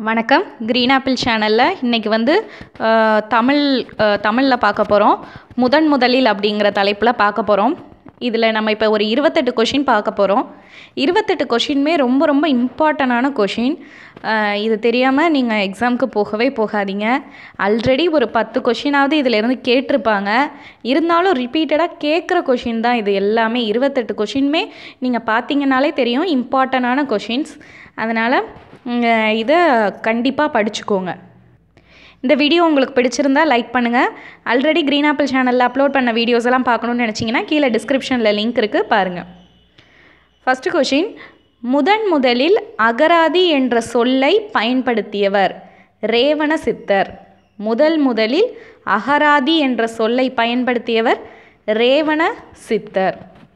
வணக்கம் green apple சேனலில் இன்றைக்கி வந்து அஹ், தமிழ் தமிழில் பார்க்க போகிறோம் முதன் முதலில் அப்படிங்கிற தலைப்பில் பார்க்க போகிறோம் இதில் நம்ம இப்போ ஒரு இருபத்தெட்டு கொஷின் பார்க்க போகிறோம் இருபத்தெட்டு கொஷினுமே ரொம்ப ரொம்ப இம்பார்ட்டண்டான கொஷின் இது தெரியாமல் நீங்கள் எக்ஸாமுக்கு போகவே போகாதீங்க ஆல்ரெடி ஒரு பத்து கொஷினாவது இதிலேருந்து கேட்டிருப்பாங்க இருந்தாலும் ரிப்பீட்டடாக கேட்குற கொஷின் தான் இது எல்லாமே இருபத்தெட்டு கொஷினுமே நீங்கள் பார்த்தீங்கனாலே தெரியும் இம்பார்ட்டண்டான கொஷின்ஸ் அதனால் இதை கண்டிப்பாக படிச்சுக்கோங்க இந்த வீடியோ உங்களுக்கு பிடிச்சிருந்தா லைக் பண்ணுங்கள் ஆல்ரெடி க்ரீன் ஆப்பிள் சேனலில் அப்லோட் பண்ண வீடியோஸ் எல்லாம் பார்க்கணுன்னு நினச்சிங்கன்னா கீழே டிஸ்கிரிப்ஷனில் லிங்க் இருக்குது பாருங்கள் ஃபஸ்ட்டு கொஷின் முதன் முதலில் அகராதி என்ற சொல்லை பயன்படுத்தியவர் ரேவண சித்தர் முதல் முதலில் அகராதி என்ற சொல்லை பயன்படுத்தியவர் ரேவண சித்தர்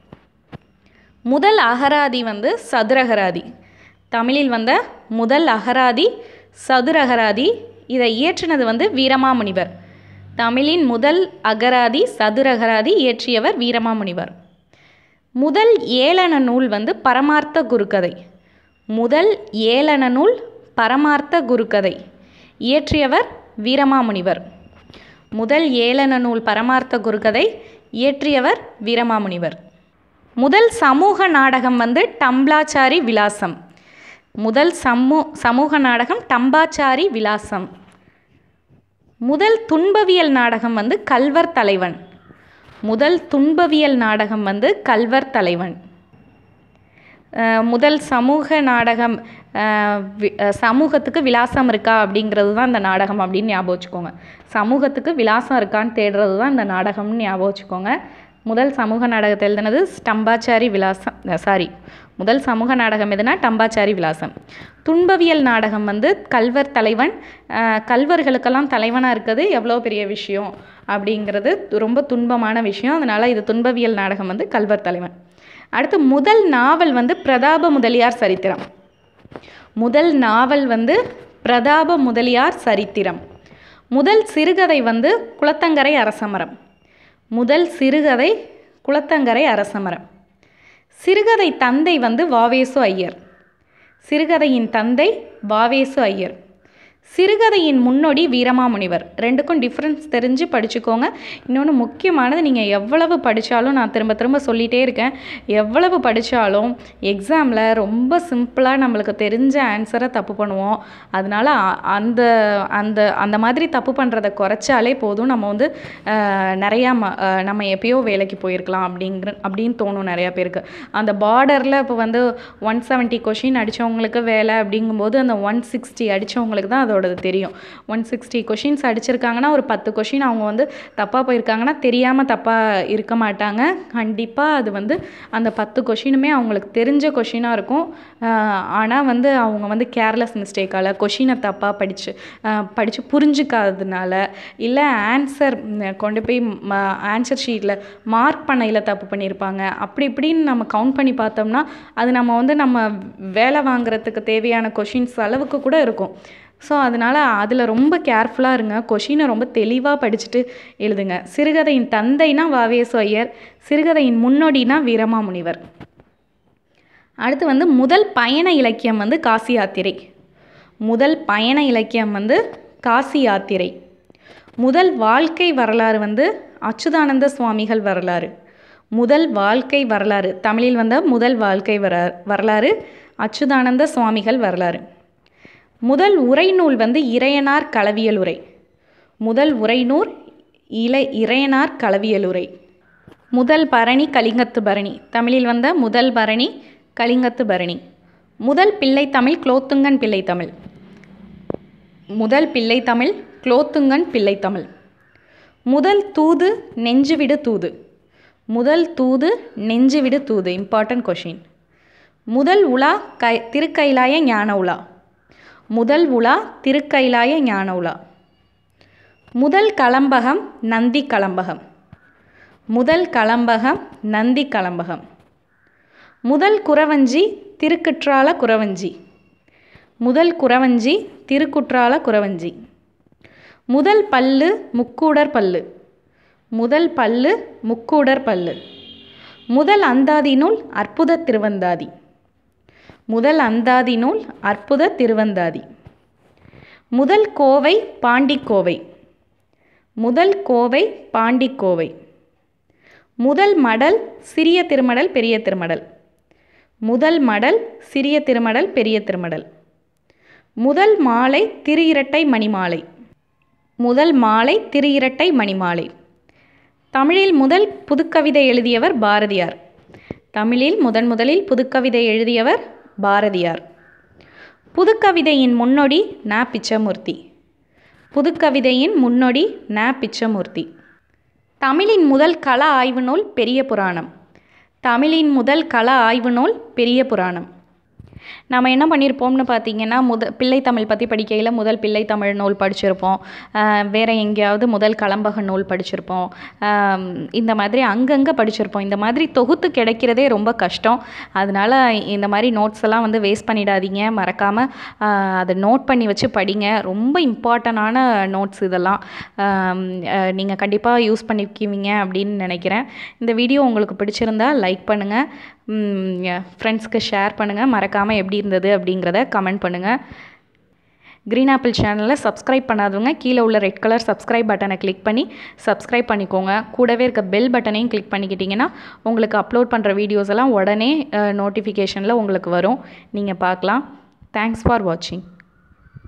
முதல் அகராதி வந்து சதுரகராதி தமிழில் வந்த முதல் அகராதி சதுரகராதி இதை இயற்றினது வந்து வீரமாமுனிவர் தமிழின் முதல் அகராதி சதுரகராதி இயற்றியவர் வீரமாமுனிவர் முதல் ஏளன நூல் வந்து பரமார்த்த குருகதை முதல் ஏளன நூல் பரமார்த்த குருகதை இயற்றியவர் வீரமாமுனிவர் முதல் ஏளன நூல் பரமார்த்த குருகதை இயற்றியவர் வீரமாமுனிவர் முதல் சமூக நாடகம் வந்து டம்ளாச்சாரி விலாசம் முதல் சமூ சமூக நாடகம் டம்பாச்சாரி விலாசம் முதல் துன்பவியல் நாடகம் வந்து கல்வர் தலைவன் முதல் துன்பவியல் நாடகம் வந்து கல்வர் தலைவன் அஹ் முதல் சமூக நாடகம் அஹ் வி- அஹ் சமூகத்துக்கு விலாசம் இருக்கா அப்படிங்கிறது தான் இந்த நாடகம் அப்படின்னு ஞாபகம் வச்சுக்கோங்க சமூகத்துக்கு விலாசம் இருக்கான்னு தேடுறது தான் இந்த நாடகம்னு ஞாபகம் வச்சுக்கோங்க முதல் சமூக நாடகத்தை எழுதினது டம்பாச்சாரி விலாசம் சாரி முதல் சமூக நாடகம் எதுனா டம்பாச்சாரி விலாசம் துன்பவியல் நாடகம் வந்து கல்வர் தலைவன் அஹ் கல்வர்களுக்கெல்லாம் தலைவனாக இருக்கிறது எவ்வளோ பெரிய விஷயம் அப்படிங்கிறது ரொம்ப துன்பமான விஷயம் அதனால் இது துன்பவியல் நாடகம் வந்து கல்வர் தலைவன் அடுத்து முதல் நாவல் வந்து பிரதாப முதலியார் சரித்திரம் முதல் நாவல் வந்து பிரதாப முதலியார் சரித்திரம் முதல் சிறுகதை வந்து குளத்தங்கரை அரசமரம் முதல் சிறுகதை குளத்தங்கரை அரசமரம் சிறுகதை தந்தை வந்து வாவேசு ஐயர் சிறுகதையின் தந்தை வாவேசு ஐயர் சிறுகதையின் முன்னோடி வீரமாமுனிவர் ரெண்டுக்கும் டிஃப்ரென்ஸ் தெரிஞ்சு படிச்சுக்கோங்க இன்னொன்று முக்கியமானது நீங்கள் எவ்வளவு படித்தாலும் நான் திரும்ப திரும்ப சொல்லிகிட்டே இருக்கேன் எவ்வளவு படித்தாலும் எக்ஸாமில் ரொம்ப சிம்பிளாக நம்மளுக்கு தெரிஞ்ச ஆன்சரை தப்பு பண்ணுவோம் அதனால் அ- அந்த அந்த அந்த மாதிரி தப்பு பண்ணுறதை குறைச்சாலே போதும் நம்ம வந்து அஹ், நிறையா ம அஹ், நம்ம எப்பயோ வேலைக்கு போயிருக்கலாம் அப்படிங்கிற அப்படின்னு தோணும் நிறையா பேருக்கு அந்த பார்டரில் இப்போ வந்து ஒன் செவன்ட்டி கொஷின் அடித்தவங்களுக்கு வேலை அப்படிங்கும்போது அந்த ஒன் சிக்ஸ்டி அடித்தவங்களுக்கு தான் அதோடது தெரியும் ஒன் சிக்ஸ்டி கொஷின்ஸ் அடிச்சிருக்காங்கன்னா ஒரு பத்து கொஷின் அவங்க வந்து தப்பாக போயிருக்காங்கன்னா தெரியாமல் தப்பாக இருக்க மாட்டாங்க கண்டிப்பாக அது வந்து அந்த பத்து கொஷினுமே அவங்களுக்கு தெரிஞ்ச கொஷினாக இருக்கும் ஆனால் வந்து அவங்க வந்து கேர்லெஸ் மிஸ்டேக்கால் கொஷினை தப்பாக படித்து படித்து புரிஞ்சுக்காததுனால இல்லை ஆன்சர் கொண்டு போய் ஆன்சர் ஷீட்டில் மார்க் பண்ணையில் தப்பு பண்ணியிருப்பாங்க அப்படி இப்படின்னு நம்ம கவுண்ட் பண்ணி பார்த்தோம்னா அது நம்ம வந்து நம்ம வேலை வாங்குறதுக்கு தேவையான கொஷின்ஸ் அளவுக்கு கூட இருக்கும் ஸோ அதனால் அதில் ரொம்ப கேர்ஃபுல்லாக இருங்க கொஷினை ரொம்ப தெளிவாக படிச்சுட்டு எழுதுங்க சிறுகதையின் தந்தைனா வாவேசு ஐயர் சிறுகதையின் முன்னோடினா வீரமாமுனிவர் அடுத்து வந்து முதல் பயண இலக்கியம் வந்து காசி யாத்திரை முதல் பயண இலக்கியம் வந்து காசி யாத்திரை முதல் வாழ்க்கை வரலாறு வந்து அச்சுதானந்த சுவாமிகள் வரலாறு முதல் வாழ்க்கை வரலாறு தமிழில் வந்த முதல் வாழ்க்கை வர வரலாறு அச்சுதானந்த சுவாமிகள் வரலாறு முதல் உரைநூல் வந்து இறையனார் களவியல் உரை முதல் உரைநூல் இலை இறையனார் களவியல் உரை முதல் பரணி கலிங்கத்து பரணி தமிழில் வந்த முதல் பரணி கலிங்கத்து பரணி முதல் பிள்ளை தமிழ் குலோத்துங்கன் பிள்ளை தமிழ் முதல் பிள்ளை தமிழ் குலோத்துங்கன் பிள்ளை தமிழ் முதல் தூது நெஞ்சுவிடு தூது முதல் தூது நெஞ்சுவிடு தூது இம்பார்ட்டன்ட் கொஷின் முதல் உலா கை திருக்கைலாய ஞான உலா முதல் உலா திருக்கைலாய ஞான உலா முதல் களம்பகம் நந்தி களம்பகம் முதல் களம்பகம் நந்தி களம்பகம் முதல் குறவஞ்சி திருக்குற்றால குறவஞ்சி முதல் குறவஞ்சி திருக்குற்றால குறவஞ்சி முதல் பல்லு முக்கூடர் பல்லு முதல் பல்லு முக்கூடர் பல்லு முதல் அந்தாதி நூல் அற்புத திருவந்தாதி முதல் அந்தாதி நூல் அற்புத திருவந்தாதி முதல் கோவை பாண்டிக்கோவை முதல் கோவை பாண்டிக்கோவை முதல் மடல் சிறிய திருமடல் பெரிய திருமடல் முதல் மடல் சிறிய திருமடல் பெரிய திருமடல் முதல் மாலை திரு இரட்டை மணிமாலை முதல் மாலை திரு இரட்டை மணிமாலை தமிழில் முதல் புதுக்கவிதை எழுதியவர் பாரதியார் தமிழில் முதன் முதலில் புதுக்கவிதை எழுதியவர் பாரதியார் புதுக்கவிதையின் முன்னோடி ந பிச்சமூர்த்தி புதுக்கவிதையின் முன்னோடி ந பிச்சமூர்த்தி தமிழின் முதல் கள ஆய்வு நூல் பெரிய புராணம் தமிழின் முதல் கள ஆய்வு நூல் பெரிய புராணம் நம்ம என்ன பண்ணியிருப்போம்னு பார்த்தீங்கன்னா முத பிள்ளை தமிழ் பற்றி படிக்கையில் முதல் பிள்ளை தமிழ் நூல் படிச்சிருப்போம் வேறு எங்கேயாவது முதல் கலம்பக நூல் படிச்சிருப்போம் இந்த மாதிரி அங்கங்கே படிச்சிருப்போம் இந்த மாதிரி தொகுத்து கிடைக்கிறதே ரொம்ப கஷ்டம் அதனால் இந்த மாதிரி நோட்ஸ் எல்லாம் வந்து வேஸ்ட் பண்ணிடாதீங்க மறக்காமல் அதை நோட் பண்ணி வச்சு படிங்க ரொம்ப இம்பார்ட்டண்டான நோட்ஸ் இதெல்லாம் நீங்கள் கண்டிப்பாக யூஸ் பண்ணிக்குவீங்க அப்படின்னு நினைக்கிறேன் இந்த வீடியோ உங்களுக்கு பிடிச்சிருந்தா லைக் பண்ணுங்கள் ஃப்ரெண்ட்ஸ்க்கு ஷேர் பண்ணுங்கள் மறக்காமல் எப்படி இருந்தது அப்படிங்கிறத கமெண்ட் பண்ணுங்கள் க்ரீன் ஆப்பிள் சேனலை சப்ஸ்கிரைப் பண்ணாதவங்க கீழே உள்ள ரெட் கலர் சப்ஸ்கிரைப் பட்டனை கிளிக் பண்ணி சப்ஸ்கிரைப் பண்ணிக்கோங்க கூடவே இருக்க பெல் பட்டனையும் கிளிக் பண்ணிக்கிட்டிங்கன்னா உங்களுக்கு அப்லோட் பண்ணுற வீடியோஸ் எல்லாம் உடனே நோட்டிஃபிகேஷனில் உங்களுக்கு வரும் நீங்கள் பார்க்கலாம் தேங்க்ஸ் ஃபார் வாட்சிங்